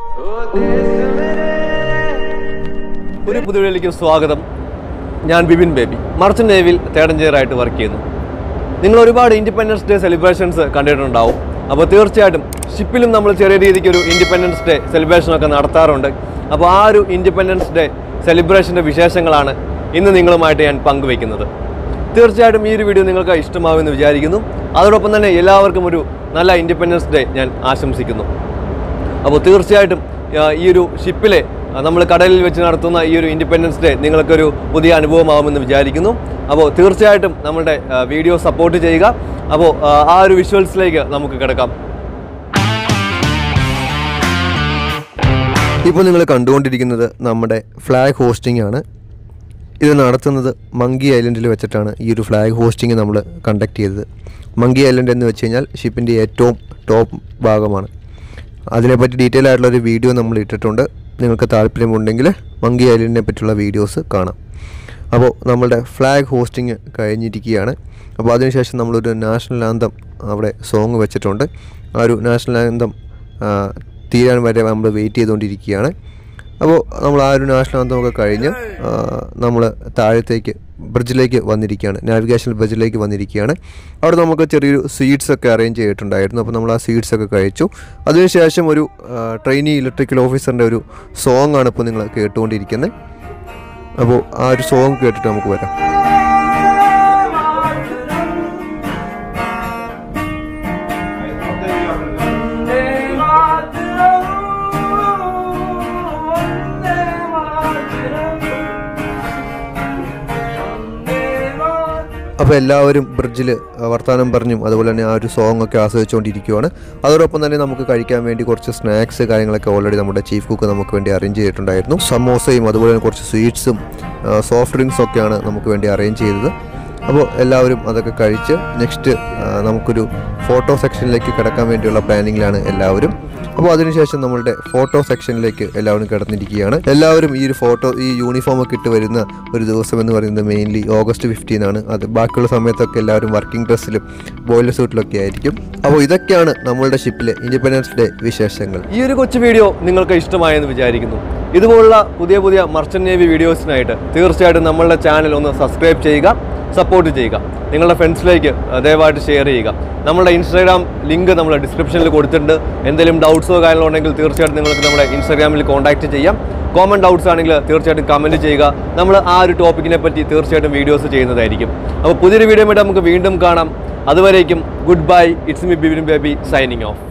ഒരു പുതുവഴിയിലേക്ക് സ്വാഗതം ഞാൻ ബിബിൻ ബേബി മർച്ചന്റ് നേവിയിൽ തേർഡ് എഞ്ചിനീയറായിട്ട് വർക്ക് ചെയ്യുന്നു നിങ്ങൾ ഒരുപാട് ഇൻഡിപെൻഡൻസ് ഡേ സെലിബ്രേഷൻസ് കണ്ടിട്ടുണ്ടാവും അപ്പോൾ തീർച്ചയായിട്ടും ഷിപ്പിലും നമ്മൾ ചെറിയ രീതിക്ക് ഒരു ഇൻഡിപെൻഡൻസ് ഡേ സെലിബ്രേഷൻ ഒക്കെ നടത്താറുണ്ട് അപ്പോൾ ആ ഒരു ഇൻഡിപെൻഡൻസ് ഡേ സെലിബ്രേഷൻ്റെ വിശേഷങ്ങളാണ് ഇന്ന് നിങ്ങളുമായിട്ട് ഞാൻ പങ്കുവയ്ക്കുന്നത് തീർച്ചയായിട്ടും ഈ ഒരു വീഡിയോ നിങ്ങൾക്ക് ഇഷ്ടമാവുമെന്ന് വിചാരിക്കുന്നു അതോടൊപ്പം തന്നെ എല്ലാവർക്കും ഒരു നല്ല ഇൻഡിപെൻഡൻസ് ഡേ ഞാൻ ആശംസിക്കുന്നു അപ്പോൾ തീർച്ചയായിട്ടും ആ, ഈ ഒരു ഷിപ്പിലെ നമ്മൾ കടലിൽ വെച്ച് നടത്തുന്ന ഈ ഒരു ഇൻഡിപെൻഡൻസ് ഡേ നിങ്ങൾക്കൊരു പുതിയ അനുഭവമാകുമെന്ന് വിചാരിക്കുന്നു അപ്പോൾ തീർച്ചയായിട്ടും നമ്മളുടെ ആ, വീഡിയോ സപ്പോർട്ട് ചെയ്യുക അപ്പോൾ ആ, ആ ഒരു വിഷ്വൽസിലേക്ക് നമുക്ക് കിടക്കാം ഇപ്പോൾ നിങ്ങൾ കണ്ടുകൊണ്ടിരിക്കുന്നത് നമ്മുടെ ഫ്ലാഗ് ഹോസ്റ്റിംഗ് ആണ് ഇത് നടത്തുന്നത് മങ്കി ഐലൻഡിൽ വെച്ചിട്ടാണ് ഈ ഒരു ഫ്ലാഗ് ഹോസ്റ്റിംഗ് നമ്മൾ കണ്ടക്ട് ചെയ്തത് മങ്കി ഐലൻഡ് എന്ന് വെച്ച് കഴിഞ്ഞാൽ ഷിപ്പിൻ്റെ ഏറ്റവും ടോപ്പ് ഭാഗമാണ് അതിനെപ്പറ്റി ഡീറ്റെയിൽ ആയിട്ടുള്ള ഒരു വീഡിയോ നമ്മൾ ഇട്ടിട്ടുണ്ട് നിങ്ങൾക്ക് താല്പര്യമുണ്ടെങ്കിൽ മങ്കി ഐലൻഡിനെ പറ്റിയുള്ള വീഡിയോസ് കാണാം അപ്പോൾ നമ്മളുടെ ഫ്ലാഗ് ഹോസ്റ്റിംഗ് കഴിഞ്ഞിരിക്കുകയാണ് അപ്പോൾ അതിനുശേഷം നമ്മളൊരു നാഷണൽ ആന്തം അവിടെ സോങ് വെച്ചിട്ടുണ്ട് ആ ഒരു നാഷണൽ ആന്തം തീരാൻ വരെ നമ്മൾ വെയിറ്റ് ചെയ്തുകൊണ്ടിരിക്കുകയാണ് അപ്പോൾ നമ്മൾ ആ ഒരു നാഷണൽ ആന്തമൊക്കെ കഴിഞ്ഞ് നമ്മൾ താഴത്തേക്ക് ബ്രിഡ്ജിലേക്ക് വന്നിരിക്കുകയാണ് നാവിഗേഷൻ ബ്രിഡ്ജിലേക്ക് വന്നിരിക്കുകയാണ് അവിടെ നമുക്ക് ചെറിയൊരു സ്വീറ്റ്സ് ഒക്കെ അറേഞ്ച് ചെയ്തിട്ടുണ്ടായിരുന്നു അപ്പോൾ നമ്മൾ ആ സ്വീറ്റ്സ് ഒക്കെ കഴിച്ചു അതിനുശേഷം ഒരു ട്രെയിനി ഇലക്ട്രിക്കൽ ഓഫീസറിൻ്റെ ഒരു സോങ് ആണ് ഇപ്പോൾ നിങ്ങൾ കേട്ടുകൊണ്ടിരിക്കുന്നത് അപ്പോൾ ആ ഒരു സോങ് കേട്ടിട്ട് നമുക്ക് വരാം അപ്പോൾ എല്ലാവരും ബ്രിഡ്ജിൽ വർത്തമാനം പറഞ്ഞും അതുപോലെ തന്നെ ആ ഒരു സോങ് ഒക്കെ ആസ്വദിച്ചുകൊണ്ടിരിക്കുകയാണ് അതോടൊപ്പം തന്നെ നമുക്ക് കഴിക്കാൻ വേണ്ടി കുറച്ച് സ്നാക്സ് കാര്യങ്ങളൊക്കെ ഓൾറെഡി നമ്മുടെ ചീഫ് കുക്ക് നമുക്ക് വേണ്ടി അറേഞ്ച് ചെയ്തിട്ടുണ്ടായിരുന്നു സമോസയും അതുപോലെ തന്നെ കുറച്ച് സ്വീറ്റ്സും സോഫ്റ്റ് ഡ്രിങ്ക്സും ഒക്കെയാണ് നമുക്ക് വേണ്ടി അറേഞ്ച് ചെയ്തത് അപ്പോൾ എല്ലാവരും അതൊക്കെ കഴിച്ച് നെക്സ്റ്റ് നമുക്കൊരു ഫോട്ടോ സെക്ഷനിലേക്ക് കിടക്കാൻ വേണ്ടിയുള്ള പ്ലാനിങ്ങിലാണ് എല്ലാവരും അപ്പോൾ അതിനുശേഷം നമ്മളുടെ ഫോട്ടോ സെക്ഷനിലേക്ക് എല്ലാവരും കിടന്നിരിക്കുകയാണ് എല്ലാവരും ഈ ഒരു ഫോട്ടോ ഈ യൂണിഫോം ഒക്കെ ഇട്ട് വരുന്ന ഒരു ദിവസം എന്ന് പറയുന്നത് മെയിൻലി ഓഗസ്റ്റ് ഫിഫ്റ്റീൻ ആണ് അത് ബാക്കിയുള്ള സമയത്തൊക്കെ എല്ലാവരും വർക്കിംഗ് ഡ്രസ്സിലും ബോയിലർ സൂട്ടിലൊക്കെ ആയിരിക്കും അപ്പോൾ ഇതൊക്കെയാണ് നമ്മളുടെ ഷിപ്പിലെ ഇൻഡിപെൻഡൻസ് ഡേ വിശേഷങ്ങൾ ഈ ഒരു കൊച്ചു വീഡിയോ നിങ്ങൾക്ക് ഇഷ്ടമായെന്ന് വിചാരിക്കുന്നു ഇതുപോലുള്ള പുതിയ പുതിയ മർച്ചന്റ് നേവി വീഡിയോസിനായിട്ട് തീർച്ചയായിട്ടും നമ്മളുടെ ചാനൽ ഒന്ന് സബ്സ്ക്രൈബ് ചെയ്യുക സപ്പോർട്ട് ചെയ്യുക നിങ്ങളുടെ ഫ്രണ്ട്സിലേക്ക് അഹ് ദയവായിട്ട് ഷെയർ ചെയ്യുക നമ്മുടെ ഇൻസ്റ്റാഗ്രാം ലിങ്ക് നമ്മൾ ഡിസ്ക്രിപ്ഷനിൽ കൊടുത്തിട്ടുണ്ട് എന്തെങ്കിലും ഡൗട്ട്സോ കാര്യങ്ങളോ ഉണ്ടെങ്കിൽ തീർച്ചയായിട്ടും നിങ്ങൾക്ക് നമ്മുടെ ഇൻസ്റ്റാഗ്രാമിൽ കോൺടാക്റ്റ് ചെയ്യാം കോമൺ ഡൗട്ട്സ് ആണെങ്കിൽ തീർച്ചയായിട്ടും കമൻറ്റ് ചെയ്യുക നമ്മൾ ആ ഒരു ടോപ്പിക്കിനെ പറ്റി തീർച്ചയായിട്ടും വീഡിയോസ് ചെയ്യുന്നതായിരിക്കും അപ്പോൾ പുതിയൊരു വീഡിയോ ആയിട്ട് നമുക്ക് വീണ്ടും കാണാം അതുവരേക്കും good bye it's me Bibin Baby signing of